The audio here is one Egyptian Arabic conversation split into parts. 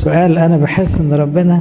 سؤال أنا بحس إن ربنا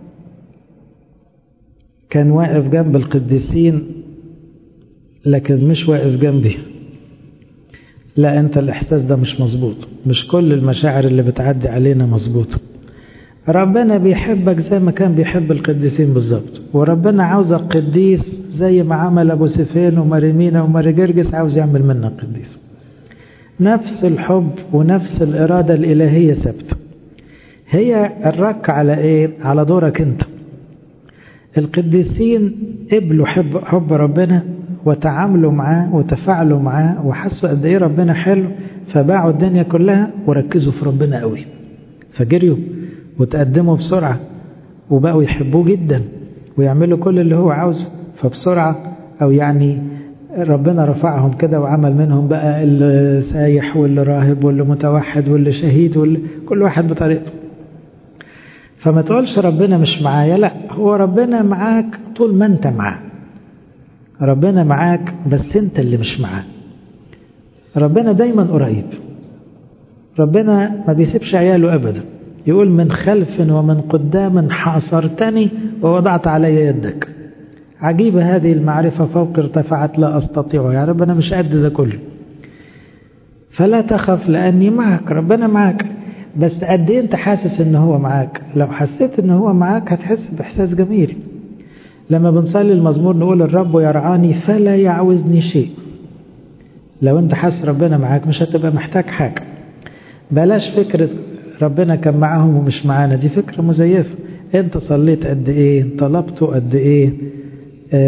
كان واقف جنب القديسين لكن مش واقف جنبي لا أنت الإحساس ده مش مظبوط مش كل المشاعر اللي بتعدي علينا مظبوطة ربنا بيحبك زي ما كان بيحب القديسين بالظبط وربنا عاوزك قديس زي ما عمل أبو سفين وماريمينا وماري جرجس عاوز يعمل منك قديس نفس الحب ونفس الإرادة الإلهية ثابته هي الرك على إيه؟ على دورك أنت القديسين قبلوا حب, حب ربنا وتعاملوا معاه وتفاعلوا معاه وحسوا قد ايه ربنا حلو فباعوا الدنيا كلها وركزوا في ربنا قوي فجريوا وتقدموا بسرعة وبقوا يحبوه جدا ويعملوا كل اللي هو عاوزه فبسرعة أو يعني ربنا رفعهم كده وعمل منهم بقى اللي سايح واللي راهب واللي متوحد واللي شهيد واللي كل واحد بطريقته فما تقولش ربنا مش معايا لا هو ربنا معاك طول ما انت معاه ربنا معاك بس انت اللي مش معاه ربنا دايما قريب ربنا ما بيسيبش عياله ابدا يقول من خلف ومن قدام حاصرتني ووضعت علي يدك عجيبة هذه المعرفة فوق ارتفعت لا أستطيع يا رب أنا مش قد ده كله فلا تخف لأني معك ربنا معك بس قد ايه انت حاسس ان هو معاك لو حسيت ان هو معاك هتحس باحساس جميل لما بنصلي المزمور نقول الرب يرعاني فلا يعوزني شيء لو انت حاسس ربنا معاك مش هتبقى محتاج حاجة بلاش فكرة ربنا كان معاهم ومش معانا دي فكرة مزيفة انت صليت قد ايه طلبته قد ايه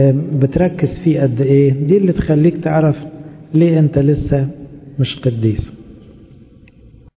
بتركز فيه قد ايه دي اللي تخليك تعرف ليه انت لسه مش قديس